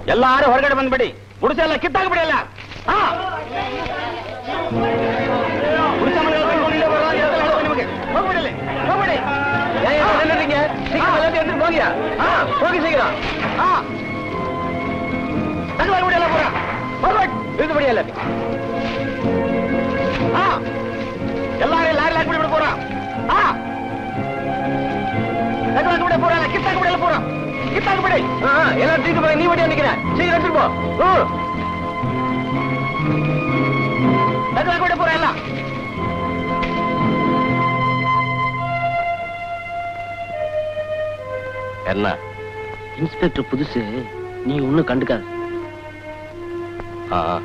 ಎಲ್ಲಾರು ಹೊರಗಡೆ ಬಂದ್ಬಿಡಿ ಗುಡಿಸೆ ಎಲ್ಲ ಕಿತ್ತಾಕ್ಬಿಡಿ ಎಲ್ಲ ಹಾ ಗುಡಿಸೆ ಮನೆಗಳು ಕಟ್ಕೊಂಡಿರೋ ಬರೋ ಅಂತ ಹೇಳೋದು ನಿಮಗೆ ಹೋಗ್ಬಿಡಿ ಅಲ್ಲಿ, ಹೋಗ್ಬಿಡಿ ನಿಲ್ಲುறீங்க சீக்கிரம் எல்லாத்தையும் எடுத்துட்டு போங்க ஆ போங்க சீக்கிரம் ஆ தகவல் விட எல்லாம் போறா forward இழுத்துபடி எல்லாத்தையும் ஆ எல்லாரையும் லாரி லாரி விட போறா ஆ தகவல் விட போறா கித்தாக்கு விட போறா கித்தாக்கு விடு ஆ எல்லாம் தூக்கி போய் நீ வண்டியா நிக்கிற சீக்கிரம் எடுத்துட்டு போ தகவல் விட போறா எல்லாம் என்ன இன்ஸ்பெக்டர் புதுசு நீ ஒண்ணும் கண்டுக்காத ஆ ஆ.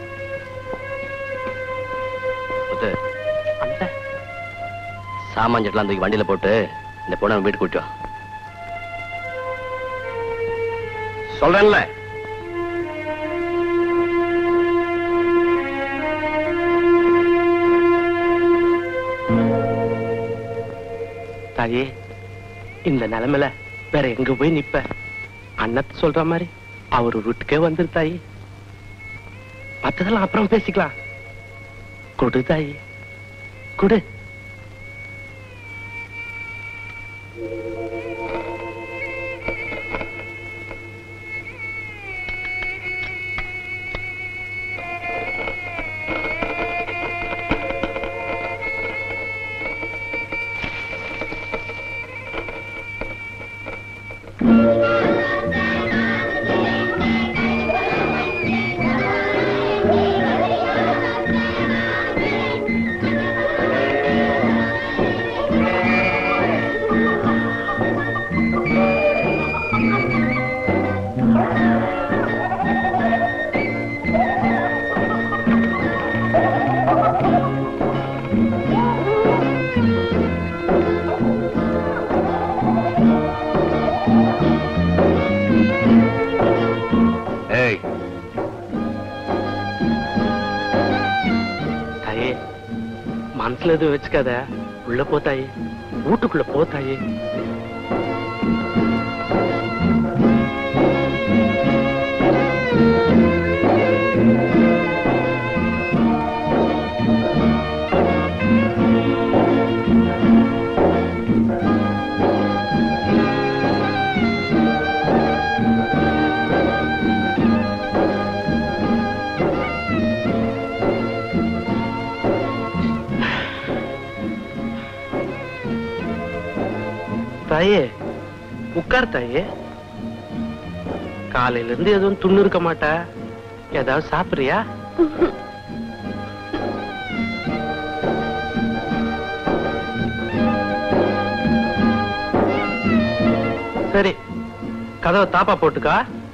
முத்து, அந்த சாமான் செட்டெல்லாம் தூக்கி வண்டியில போட்டு இந்த பொண்ணை வீட்டுக்கு கூட்டி வா சொல்றேன்ல தாயே இந்த நிலைமையில வேற எங்க போய் நிப்ப அண்ணத்து சொல்ற மாதிரி அவர் வீட்டுக்கே வந்துரு தாயே மத்ததெல்லாம் அப்புறம் பேசிக்கலாம் கொடு தாயே கொடு ஏய் தாயே மனசுல எதுவும் வச்சுக்காத உள்ள போ தாயே வீட்டுக்குள்ள போ தாயே தாயே உட்கார் தாயே காலையில இருந்து எதுவும் துண்ணு இருக்க மாட்டா ஏதாவது சாப்பிடுறியா சரி கதவை தாப்பா போட்டுக்கா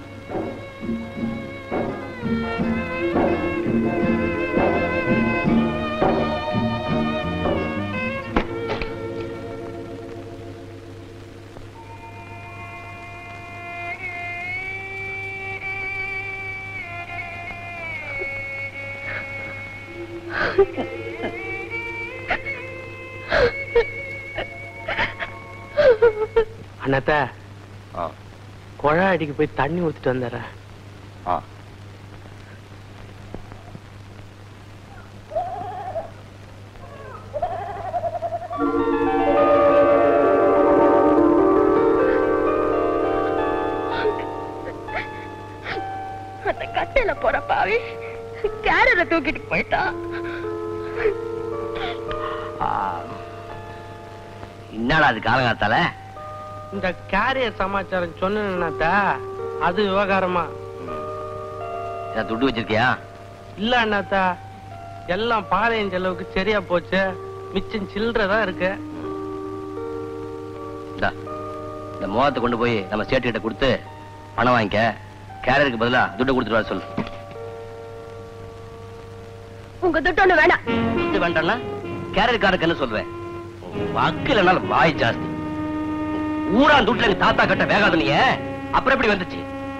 அண்ணாத்த ஆ குழா அடிக்கு போய் தண்ணி ஊத்திட்டு வந்துடுறேன் ஆ அந்த கட்டையில போற பாவி கேரரை தூக்கிட்டு போயிட்டான் ஆ. என்னடா அது காலங்காத்தால இந்த கேரியர் சமாச்சாரம் சொன்னேன்னாத்தா அது விவகாரமா ஏதாவது துட்டு வச்சிருக்கியா இல்ல அண்ணாத்தா எல்லாம் பாளையம் செலவுக்கு சரியா போச்சு மிச்சம் சில்லறதா இருக்கு இந்தா இந்த மோகத்தை கொண்டு போய் நம்ம சேட்டு கிட்ட கொடுத்து பணம் வாங்கிக்க கேரருக்கு பதிலா துட்டை கொடுத்துட்டு வர சொல்லு உங்க துட்டு ஒண்ணு வேணாம் இது வேண்டாம்னா கேரட்காரருக்கு என்ன சொல்றேன் வக்கிலனால வாய் ஜாஸ்தி ஊரா துட்டுல எங்க தாத்தா கட்ட வேகாத நீ அப்புறம் எப்படி வந்துச்சு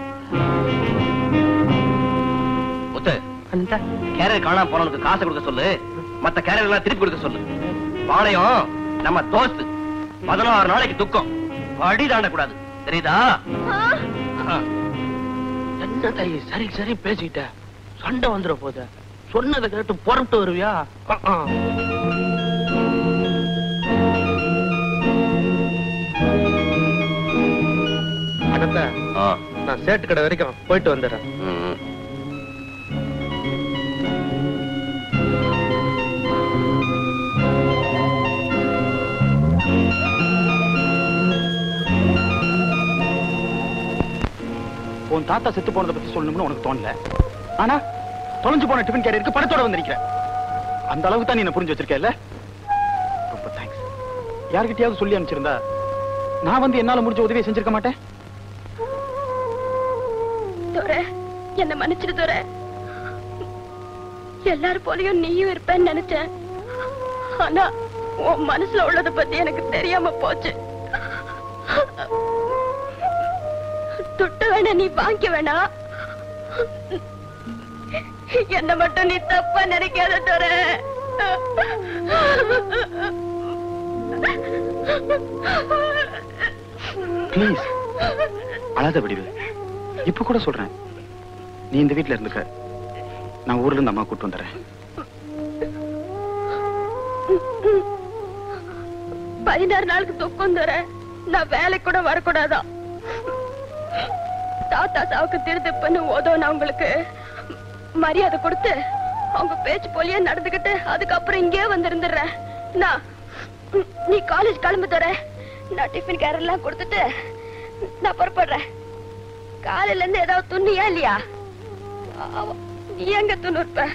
முத்து அந்த கேரட் காணாம போனவனுக்கு காசை கொடுக்க சொல்லு மத்த கேரட் எல்லாம் திருப்பி கொடுக்க சொல்லு பாளையம் நம்ம தோஸ்து பதினாறு நாளைக்கு துக்கம் வழி தாண்டக்கூடாது தெரியுதா ஆ, ஆ. என்ன என்ன தாயி சரி சரி பேசிக்கிட்ட சண்டை வந்துட போத சொன்னதை கேட்டு புறப்பட்டு வருவியா அஹ், அஹ். அடத்த ஆ நான் சேட்டு கடை வரைக்கும் போயிட்டு வந்துடுறேன் ம், ம். உன் தாத்தா செத்து போனதை பத்தி சொல்லணும்னு உனக்கு தோணல ஆனா தொலைஞ்சு போன டிஃபன் கேரியருக்கு பணத்தோட வந்திருக்கிற அந்த அளவுக்கு தான் நீ என்ன புரிஞ்சு வச்சிருக்கல ரொம்ப தேங்க்ஸ் யார்கிட்டயாவது சொல்லி அனுப்பிச்சிருந்தா நான் வந்து என்னால முடிஞ்ச உதவியை செஞ்சிருக்க மாட்டேன் துரை என்ன மன்னிச்சிடு துரை எல்லாரும் போலயும் நீயும் இருப்பேன்னு நினைச்சேன் ஆனா உன் மனசுல உள்ளத பத்தி எனக்கு தெரியாம போச்சு துட்டு வேணா நீ வாங்கிக்க வேணா என்ன மட்டும் நீ தப்பா நினைக்காத துரை ப்ளீஸ் அழாத விடுவு இப்ப கூட சொல்றேன் நீ இந்த வீட்ல இருந்துக்க நான் ஊர்ல இருந்து அம்மா கூட்டு வந்துடுறேன் பதினாறு நாளுக்கு துக்கம் தர நான் வேலைக்கு கூட வரக்கூடாதான் தாத்தா சாவுக்கு திருத்தப்பன்னு உதவும் உங்களுக்கு மரியாதை கொடுத்து அவங்க பேச்சு போலியே நடந்துகிட்டு அதுக்கப்புறம் இங்கே வந்திருந்துடுறேன் நான் ம், நீ காலேஜ் கிளம்பு தர நான் டிஃபன் கேர் எல்லாம் கொடுத்துட்டு நான் புறப்படுறேன் காலையில இருந்து ஏதாவது துண்ணியா இல்லையா ஆமா. நீ எங்க துண்ணு இருப்ப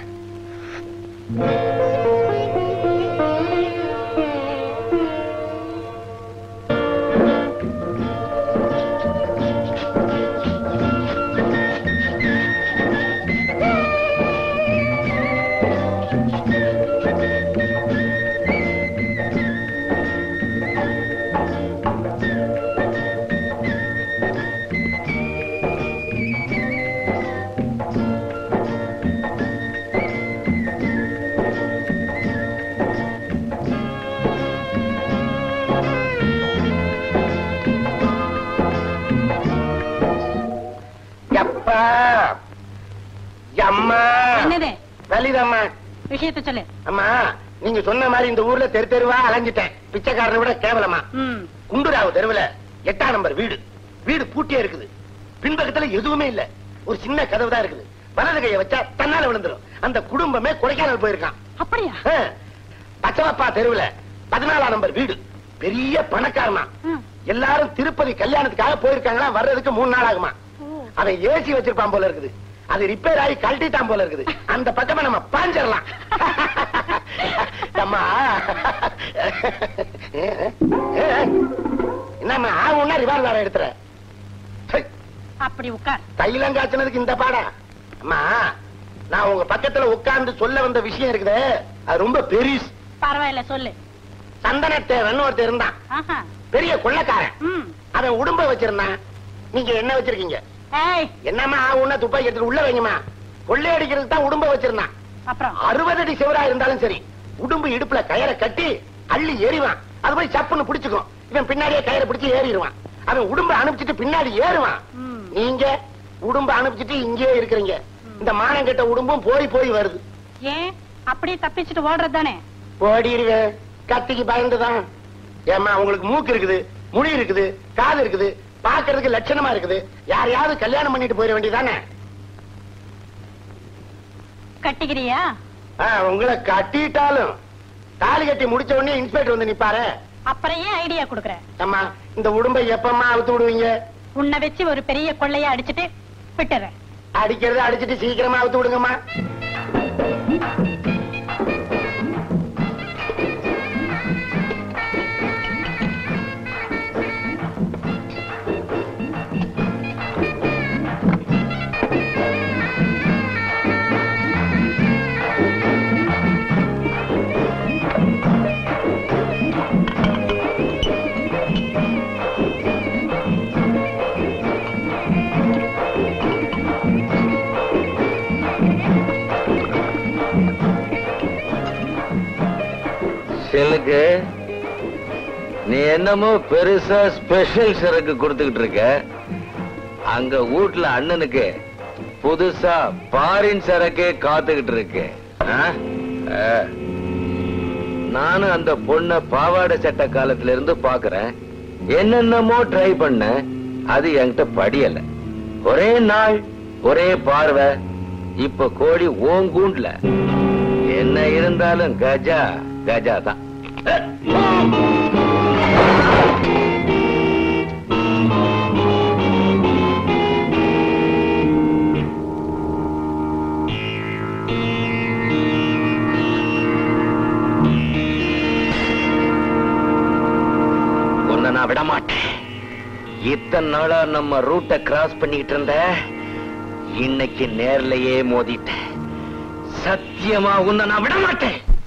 எப்பா அம்மா என்னது லலிதம்மா விஷயத்த சொல்லு அம்மா நீங்க சொன்ன மாதிரி இந்த ஊர்ல தெரு தெருவா அலைஞ்சிட்டேன் பிச்சைக்காரனை விட கேவலமா ம் குண்டுராவ் தெருவுல எட்டாம் நம்பர் வீடு வீடு பூட்டியே இருக்குது பின்பக்கத்துல எதுவுமே இல்ல ஒரு சின்ன கதவு தான் இருக்குது வலது கையை வச்சா தன்னால விழுந்துரும் அந்த குடும்பமே கொடைக்கானல் போயிருக்கான் அப்படியா ஆ. பச்சவப்பா தெருவுல பதினாலாம் நம்பர் வீடு பெரிய பணக்காரனா ம். எல்லாரும் திருப்பதி கல்யாணத்துக்காக போயிருக்காங்களா வர்றதுக்கு மூணு நாள் ஆகுமா அவன் ஏசி வச்சிருப்பான் போல இருக்குது அது ரிப்பேர் ஆகி கழட்டிட்டான் போல இருக்குது அந்த பக்கமா நம்ம பாஞ்சிடலாம் அம்மா என்னம்மா ஆகும்னா ரிவால்வர் எடுத்துற சை, அப்படி உட்கார் தைலம் காய்ச்சினதுக்கு இந்த பாடா அம்மா நான் உங்க பக்கத்துல உட்கார்ந்து சொல்ல வந்த விஷயம் இருக்குதே அது ரொம்ப பெரிஸ் பரவாயில்ல சொல்லு சந்தனத்தேவன் ஒருத்தர் இருந்தான் ஆஹா பெரிய கொள்ளக்காரன் ம் அவன் உடும்ப வச்சிருந்தான் நீங்க என்ன வச்சிருக்கீங்க ஏய் என்னம்மா ஆகும்னா துப்பாக்கி எடுத்து உள்ள வைங்கம்மா கொள்ளையடிக்கிறதுக்கு தான் உடும்ப வச்சிருந்தான் அப்புறம் அறுபது அடி சிவரா இருந்தாலும் சரி உடும்பு இடுப்புல கயரை கட்டி அள்ளி ஏறிவான் அது போய் சப்புன்னு பிடிச்சுக்கும் இவன் பின்னாடியே கயரை பிடிச்சு ஏறிடுவான் அவன் உடும்ப அனுப்பிச்சிட்டு பின்னாடி ஏறுவான் ம். நீங்க உடும்ப அனுப்பிச்சிட்டு இங்கேயே இருக்கிறீங்க இந்த மானம் கெட்ட உடும்பும் போய் போய் வருது ஏன் அப்படியே தப்பிச்சுட்டு ஓடுறது தானே ஓடிடுவேன் கத்திக்கு பயந்துதான் ஏம்மா உங்களுக்கு மூக்கு இருக்குது முடி இருக்குது காது இருக்குது பாக்குறதுக்கு லட்சணமா இருக்குது யாரையாவது கல்யாணம் பண்ணிட்டு போயிட வேண்டியதானே கட்டிக்கிறியா உங்களை கட்டிட்டாலும் தாலி கட்டி முடிச்ச உடனே இன்ஸ்பெக்டர் வந்து நிப்பாரு அப்புறம் ஏன் ஐடியா கொடுக்குற அம்மா இந்த உடும்பை எப்பம்மா அவுத்து விடுவீங்க உன்னை வச்சு ஒரு பெரிய கொள்ளைய அடிச்சிட்டு விட்டுறேன் அடிக்கிறத அடிச்சிட்டு சீக்கிரமா அவுத்து விடுங்கம்மா சிலுக்கு நீ என்னமோ பெருசா ஸ்பெஷல் சரக்கு கொடுத்துக்கிட்டு இருக்க அங்க வீட்டுல அண்ணனுக்கு புதுசா பாரின் சரக்கே காத்துக்கிட்டு இருக்கு ஆ? ஆ. நானும் அந்த பொண்ண பாவாடை சட்ட காலத்துல இருந்து பாக்குறேன் என்னென்னமோ ட்ரை பண்ண அது என்கிட்ட படியல ஒரே நாள் ஒரே பார்வை இப்ப கோழி ஓங்கூண்ட்ல என்ன இருந்தாலும் கஜா கஜா தான் உன்னை நான் விட மாட்டேன் இத்தனை நாளா நம்ம ரூட்டை கிராஸ் பண்ணிட்டு இருந்த இன்னைக்கு நேர்லயே மோதிட்டேன் சத்தியமா உன்னை நான் விட மாட்டேன்